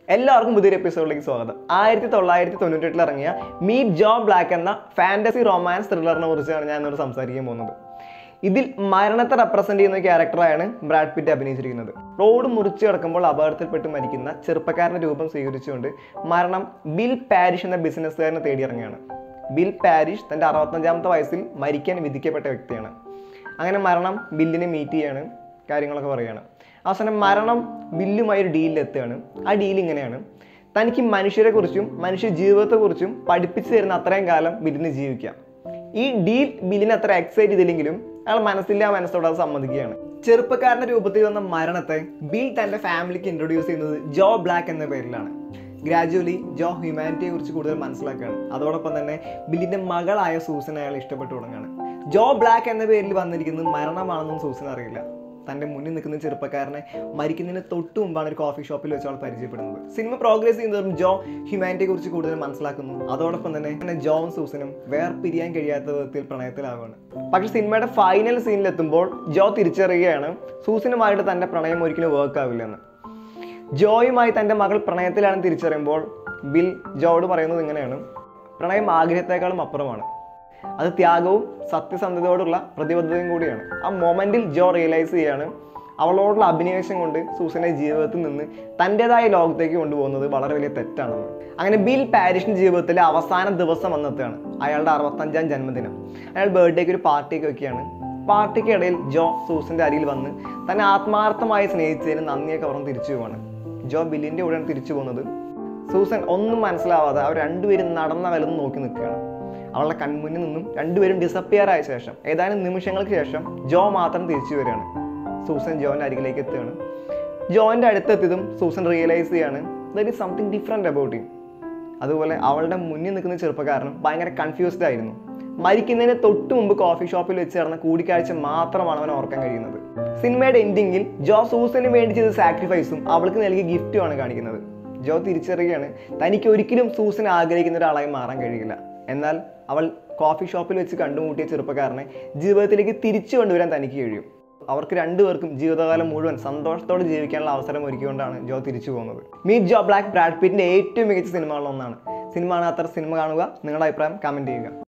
എല്ലാവർക്കും പുതിയൊരു എപ്പിസോഡിലേക്ക് സ്വാഗതം ആയിരത്തി തൊള്ളായിരത്തി തൊണ്ണൂറ്റെട്ടിൽ ഇറങ്ങിയ മീറ്റ് ജോ ബ്ലാക്ക് എന്ന ഫാന്റസി റൊമാൻസ് ത്രില്ലറിനെ കുറിച്ചാണ് ഞാൻ ഇന്നോട് സംസാരിക്കാൻ പോകുന്നത് ഇതിൽ മരണത്തെ റെപ്രസെന്റ് ചെയ്യുന്ന ക്യാരക്ടറാണ് ബ്രാഡ് പിറ്റ് അഭിനയിച്ചിരിക്കുന്നത് റോഡ് മുറിച്ച് കിടക്കുമ്പോൾ അപകടത്തിൽപ്പെട്ട് മരിക്കുന്ന ചെറുപ്പക്കാരന്റെ രൂപം സ്വീകരിച്ചുകൊണ്ട് മരണം ബിൽ പാരിഷ് എന്ന ബിസിനസ്സുകാരനെ തേടിയിറങ്ങുകയാണ് ബിൽ പാരിഷ് തൻ്റെ അറുപത്തഞ്ചാമത്തെ വയസ്സിൽ മരിക്കാൻ വിധിക്കപ്പെട്ട വ്യക്തിയാണ് അങ്ങനെ മരണം ബില്ലിനെ മീറ്റ് ചെയ്യാണ് കാര്യങ്ങളൊക്കെ പറയുകയാണ് അവസാനം മരണം ബില്ലുമായി ഒരു ഡീലിൽ എത്തുകയാണ് ആ ഡീൽ ഇങ്ങനെയാണ് തനിക്ക് മനുഷ്യരെക്കുറിച്ചും മനുഷ്യ ജീവിതത്തെക്കുറിച്ചും പഠിപ്പിച്ചു തരുന്ന അത്രയും കാലം ബില്ലിന് ജീവിക്കാം ഈ ഡീൽ ബില്ലിനെ അത്ര എക്സൈറ്റ് ചെയ്തില്ലെങ്കിലും അയാൾ മനസ്സില്ലാ മനസ്സോടെ അത് സമ്മതിക്കുകയാണ് ചെറുപ്പക്കാരന്റെ രൂപത്തിൽ വന്ന മരണത്തെ ബിൽ തന്റെ ഫാമിലിക്ക് ഇൻട്രൊഡ്യൂസ് ചെയ്യുന്നത് ജോ ബ്ലാക്ക് എന്ന പേരിലാണ് ഗ്രാജുവലി ജോ ഹ്യൂമാനിറ്റിയെ കുറിച്ച് കൂടുതൽ മനസ്സിലാക്കുകയാണ് അതോടൊപ്പം തന്നെ ബില്ലിന്റെ മകളായ സൂസൻ അയാൾ ഇഷ്ടപ്പെട്ടു തുടങ്ങുകയാണ് ജോ ബ്ലാക്ക് എന്ന പേരിൽ വന്നിരിക്കുന്നത് മരണമാണെന്നും സൂസൻ അറിയില്ല തന്റെ മുന്നിൽ നിൽക്കുന്ന ചെറുപ്പക്കാരനെ മരിക്കുന്നതിന് തൊട്ട് മുമ്പാണ് ഒരു കോഫി ഷോപ്പിൽ വെച്ച് അവൾ പരിചയപ്പെടുന്നത് സിനിമ പ്രോഗ്രസ് ചെയ്യുന്നതും ജോ ഹ്യൂമാനിറ്റിയെ കുറിച്ച് കൂടുതൽ മനസ്സിലാക്കുന്നു അതോടൊപ്പം തന്നെ തന്നെ ജോവും സൂസനും വേർപിരിയാൻ കഴിയാത്ത വിധത്തിൽ പ്രണയത്തിലാവുകയാണ് പക്ഷെ സിനിമയുടെ ഫൈനൽ സീനിലെത്തുമ്പോൾ ജോ തിരിച്ചറിയുകയാണ് സൂസനുമായിട്ട് തന്റെ പ്രണയം ഒരിക്കലും വർക്ക് ആവില്ലെന്ന് ജോയുമായി തൻ്റെ മകൾ പ്രണയത്തിലാണെന്ന് തിരിച്ചറിയുമ്പോൾ ബിൽ ജോയോട് പറയുന്നത് ഇങ്ങനെയാണ് പ്രണയം ആഗ്രഹത്തെക്കാളും അപ്പുറമാണ് അത് ത്യാഗവും സത്യസന്ധതയോടുള്ള പ്രതിബദ്ധതയും കൂടിയാണ് ആ മൊമെന്റിൽ ജോ റിയലൈസ് ചെയ്യാണ് അവളോടുള്ള അഭിനിവേശം കൊണ്ട് സൂസനെ ജീവിതത്തിൽ നിന്ന് തൻ്റെതായ ലോകത്തേക്ക് കൊണ്ടുപോകുന്നത് വളരെ വലിയ തെറ്റാണെന്ന് അങ്ങനെ ബിൽ പാരിഷിന്റെ ജീവിതത്തിലെ അവസാന ദിവസം വന്നെത്തുകയാണ് അയാളുടെ അറുപത്തഞ്ചാം ജന്മദിനം അയാൾ ബർത്ത്ഡേക്ക് ഒരു പാർട്ടിയൊക്കെ വെക്കുകയാണ് പാർട്ടിക്ക് ഇടയിൽ ജോ സൂസന്റെ അരിയിൽ വന്ന് തന്നെ ആത്മാർത്ഥമായി സ്നേഹിച്ചതിന് നന്ദിയൊക്കെ പറഞ്ഞ് തിരിച്ചു പോവാണ് ജോ ബില്ലിന്റെ കൂടെയാണ് തിരിച്ചു പോകുന്നത് സൂസൻ ഒന്നും മനസ്സിലാവാതെ അവർ രണ്ടുപേരും നടന്ന വലതും നോക്കി നിൽക്കുകയാണ് അവളുടെ കൺമുന്നിൽ നിന്നും രണ്ടുപേരും ഡിസപ്പിയർ ആയ ശേഷം ഏതാനും നിമിഷങ്ങൾക്ക് ശേഷം ജോ മാത്രം തിരിച്ചു വരികയാണ് സൂസൻ ജോന്റെ അരികിലേക്ക് എത്തുകയാണ് ജോന്റെ അടുത്തെത്തിയതും സൂസൻ റിയലൈസ് ചെയ്യാണ് there is something different about him അതുപോലെ അവളുടെ മുന്നിൽ നിൽക്കുന്ന ചെറുപ്പക്കാരനും ഭയങ്കര കൺഫ്യൂസ്ഡ് ആയിരുന്നു മരിക്കുന്നതിന് തൊട്ട് മുമ്പ് കോഫി ഷോപ്പിൽ വെച്ച് നടന്ന കൂടിക്കാഴ്ച മാത്രമാണ് അവൻ ഓർക്കാൻ കഴിയുന്നത് സിനിമയുടെ എൻഡിങ്ങിൽ ജോ സൂസന് വേണ്ടി ചെയ്ത സാക്രിഫൈസും അവൾക്ക് നൽകിയ ഗിഫ്റ്റുമാണ് കാണിക്കുന്നത് ജോ തിരിച്ചറിയുകയാണ് തനിക്ക് ഒരിക്കലും സൂസൻ ആഗ്രഹിക്കുന്ന ഒരാളായി മാറാൻ കഴിയില്ല എന്നാൽ അവൾ കോഫി ഷോപ്പിൽ വെച്ച് കണ്ടുമുട്ടിയ ചെറുപ്പക്കാരനെ ജീവിതത്തിലേക്ക് തിരിച്ചു കൊണ്ടുവരാൻ തനിക്ക് കഴിയും അവർക്ക് രണ്ടുപേർക്കും ജീവിതകാലം മുഴുവൻ സന്തോഷത്തോടെ ജീവിക്കാനുള്ള അവസരം ഒരുക്കിക്കൊണ്ടാണ് ജോ തിരിച്ചു പോകുന്നത് മീറ്റ് ജോ ബ്ലാക്ക് ബ്രാഡ് പിറ്റിന്റെ ഏറ്റവും മികച്ച സിനിമകളിൽ ഒന്നാണ് സിനിമ കാണാത്ത സിനിമ കാണുക നിങ്ങളുടെ അഭിപ്രായം കമന്റ് ചെയ്യുക